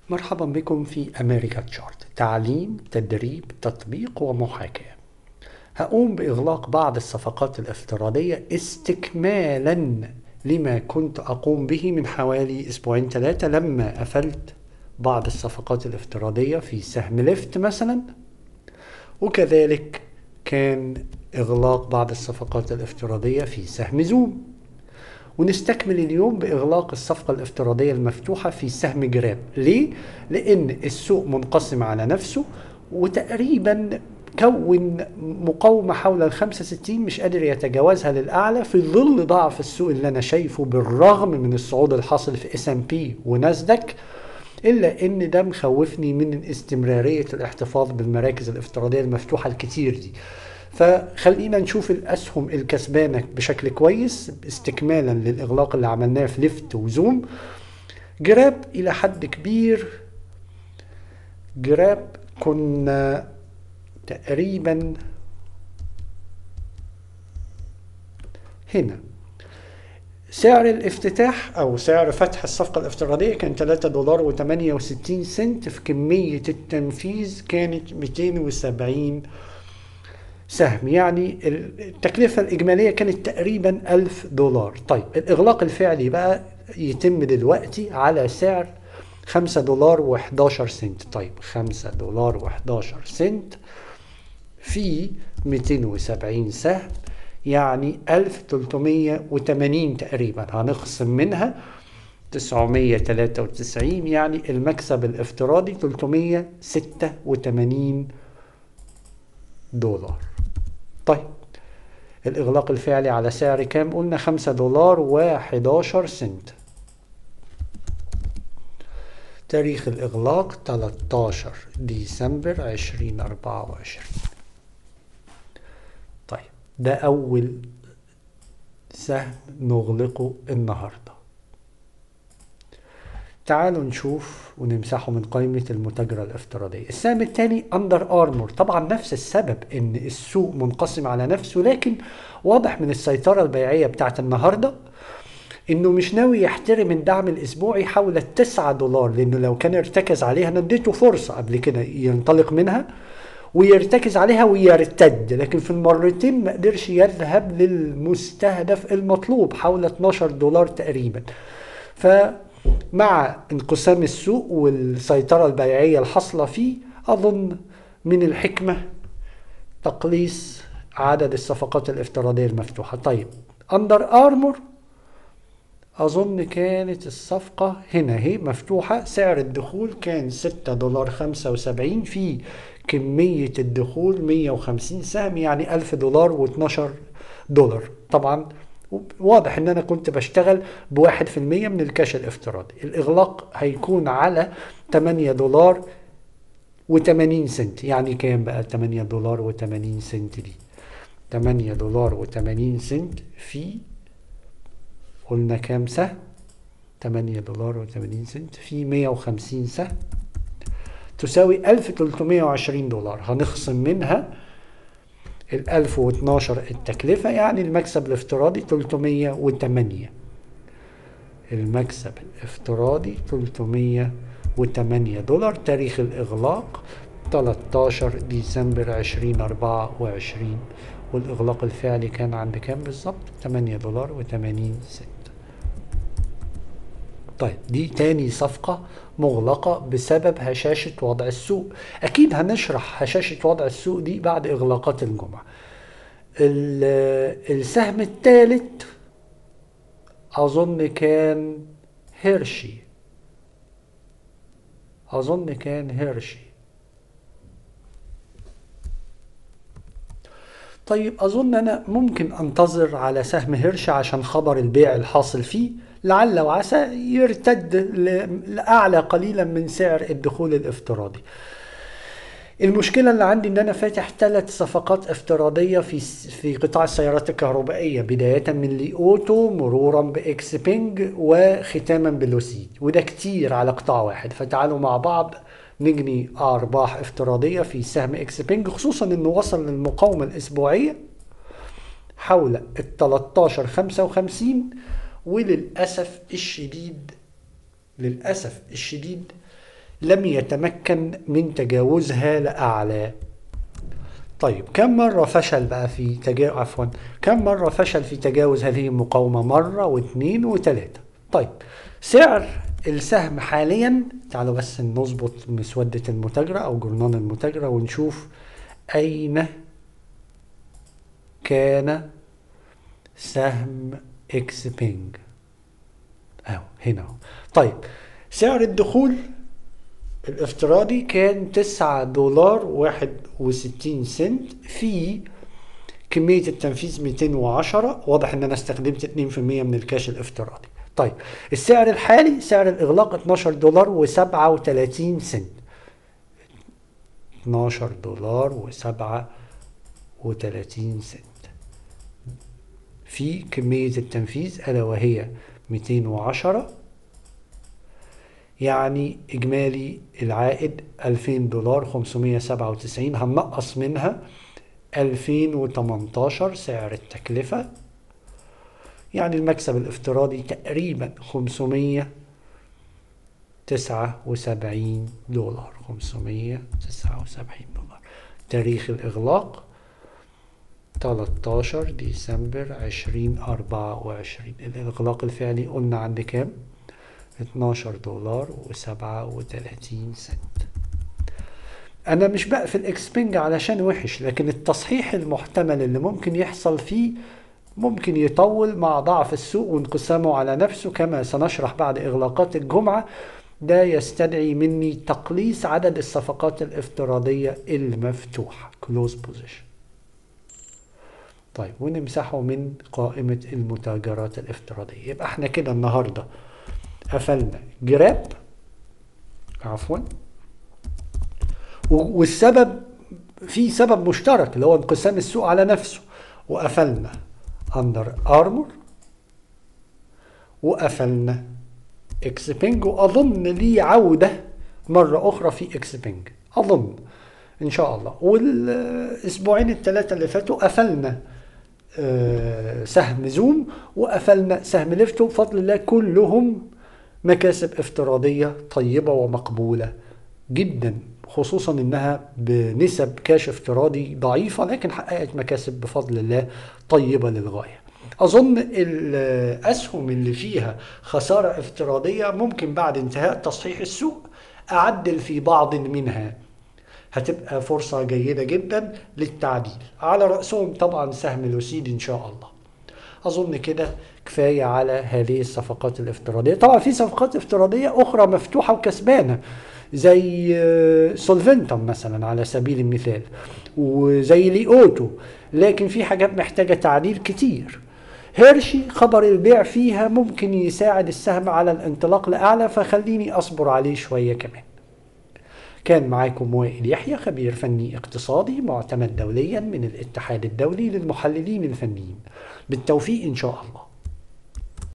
مرحبا بكم في أمريكا تشارت تعليم تدريب تطبيق ومحاكاة هقوم بإغلاق بعض الصفقات الافتراضية استكمالا لما كنت أقوم به من حوالي أسبوعين ثلاثة لما قفلت بعض الصفقات الافتراضية في سهم ليفت مثلا وكذلك كان إغلاق بعض الصفقات الافتراضية في سهم زوم ونستكمل اليوم بإغلاق الصفقة الافتراضية المفتوحة في سهم جراب ليه؟ لأن السوق منقسم على نفسه وتقريبا كون مقاومة حول ال 65 مش قادر يتجاوزها للأعلى في ظل ضعف السوق اللي أنا شايفه بالرغم من الصعود الحاصل في اس ام بي وناسداك إلا إن ده مخوفني من استمرارية الاحتفاظ بالمراكز الافتراضية المفتوحة الكتير دي فخلينا نشوف الاسهم الكسبانه بشكل كويس استكمالا للاغلاق اللي عملناه في ليفت وزوم جراب الى حد كبير جراب كنا تقريبا هنا سعر الافتتاح او سعر فتح الصفقة الافتراضية كان 3 دولار و68 سنت في كمية التنفيذ كانت 270 سهم يعني التكلفة الإجمالية كانت تقريبا ألف دولار طيب الإغلاق الفعلي بقى يتم دلوقتي على سعر خمسة دولار و11 سنت طيب خمسة دولار و11 سنت في 270 سهم يعني 1380 تقريبا هنخصم منها 993 يعني المكسب الافتراضي 386 دولار طيب الإغلاق الفعلي على سعر كام قلنا خمسة دولار و11 سنت تاريخ الإغلاق 13 ديسمبر 2024 طيب ده أول سهم نغلقه النهارده تعالوا نشوف ونمسحه من قائمة المتاجرة الافتراضية السهم الثاني اندر ارمور طبعا نفس السبب ان السوق منقسم على نفسه لكن واضح من السيطرة البيعية بتاعت النهاردة انه مش ناوي يحترم الدعم الاسبوعي حول التسعة دولار لانه لو كان ارتكز عليها انا اديته فرصة قبل كده ينطلق منها ويرتكز عليها ويرتد لكن في المرتين ما قدرش يذهب للمستهدف المطلوب حول 12 دولار تقريبا ف مع انقسام السوق والسيطرة البيعية الحاصلة فيه أظن من الحكمة تقليص عدد الصفقات الافتراضية المفتوحة طيب أندر أرمور أظن كانت الصفقة هنا هي مفتوحة سعر الدخول كان 6 دولار 75 في كمية الدخول 150 سهم يعني 1000 دولار و12 دولار طبعا واضح ان انا كنت بشتغل بواحد في المية من الكاش الافتراضي الاغلاق هيكون على 8 دولار و80 سنت يعني كام بقى 8 دولار و80 سنت دي 8 دولار و80 سنت في قلنا كام سهم 8 دولار و80 سنت في 150 سهم تساوي 1320 دولار هنخصم منها ال 1012 التكلفة يعني المكسب الافتراضي 308 المكسب الافتراضي 308 دولار تاريخ الإغلاق 13 ديسمبر 2024 والإغلاق الفعلي كان عند كام بالظبط 8 دولار و80 سنت طيب دي تاني صفقة مغلقة بسبب هشاشة وضع السوق أكيد هنشرح هشاشة وضع السوق دي بعد إغلاقات الجمعة السهم الثالث أظن كان هيرشي أظن كان هيرشي طيب أظن أنا ممكن أنتظر على سهم هيرشي عشان خبر البيع الحاصل فيه لعل وعسى يرتد لأعلى قليلا من سعر الدخول الافتراضي المشكلة اللي عندي ان انا فاتح ثلاث صفقات افتراضية في في قطاع السيارات الكهربائية بداية من لي اوتو مرورا باكس بينج وختاما بلوسيد وده كتير على قطاع واحد فتعالوا مع بعض نجني ارباح افتراضية في سهم اكس بينج خصوصا انه وصل للمقاومة الاسبوعية حول ال 13 55 وللأسف الشديد للأسف الشديد لم يتمكن من تجاوزها لأعلى طيب كم مرة فشل بقى في تجاوز عفوا كم مرة فشل في تجاوز هذه المقاومة مرة واثنين وثلاثة طيب سعر السهم حاليا تعالوا بس نظبط مسودة المتاجرة أو جرنان المتاجرة ونشوف أين كان سهم اكس بينج اهو هنا اهو طيب سعر الدخول الافتراضي كان تسعة دولار واحد وستين سنت في كمية التنفيذ 210 واضح ان انا استخدمت 2% من الكاش الافتراضي طيب السعر الحالي سعر الاغلاق 12 دولار و37 سنت 12 دولار و37 سنت في كمية التنفيذ ألا وهي 210 يعني إجمالي العائد 2000 دولار 597 هنقص منها 2018 سعر التكلفة يعني المكسب الافتراضي تقريبا 579 دولار 579 دولار تاريخ الإغلاق 13 ديسمبر 2024 الإغلاق الفعلي قلنا عند كام؟ 12 دولار و37 سنت أنا مش بقفل إكسبنج علشان وحش لكن التصحيح المحتمل اللي ممكن يحصل فيه ممكن يطول مع ضعف السوق وانقسامه على نفسه كما سنشرح بعد إغلاقات الجمعة ده يستدعي مني تقليص عدد الصفقات الافتراضية المفتوحة close position طيب ونمسحه من قائمة المتاجرات الافتراضية يبقى احنا كده النهاردة قفلنا جراب عفوا والسبب في سبب مشترك اللي هو انقسام السوق على نفسه وقفلنا اندر ارمور وقفلنا اكس بينج واظن لي عوده مره اخرى في اكس بينج اظن ان شاء الله والاسبوعين الثلاثه اللي فاتوا قفلنا آه، سهم زوم وقفلنا سهم ليفتو بفضل الله كلهم مكاسب افتراضيه طيبه ومقبوله جدا خصوصا انها بنسب كاش افتراضي ضعيفه لكن حققت مكاسب بفضل الله طيبه للغايه. اظن الاسهم اللي فيها خساره افتراضيه ممكن بعد انتهاء تصحيح السوق اعدل في بعض منها هتبقى فرصة جيدة جدا للتعديل على رأسهم طبعا سهم لوسيد إن شاء الله أظن كده كفاية على هذه الصفقات الافتراضية طبعا في صفقات افتراضية أخرى مفتوحة وكسبانة زي سولفنتم مثلا على سبيل المثال وزي ليوتو لكن في حاجات محتاجة تعديل كتير هيرشي خبر البيع فيها ممكن يساعد السهم على الانطلاق لأعلى فخليني أصبر عليه شوية كمان كان معاكم وائل يحيى خبير فني اقتصادي معتمد دوليا من الاتحاد الدولي للمحللين الفنيين بالتوفيق إن شاء الله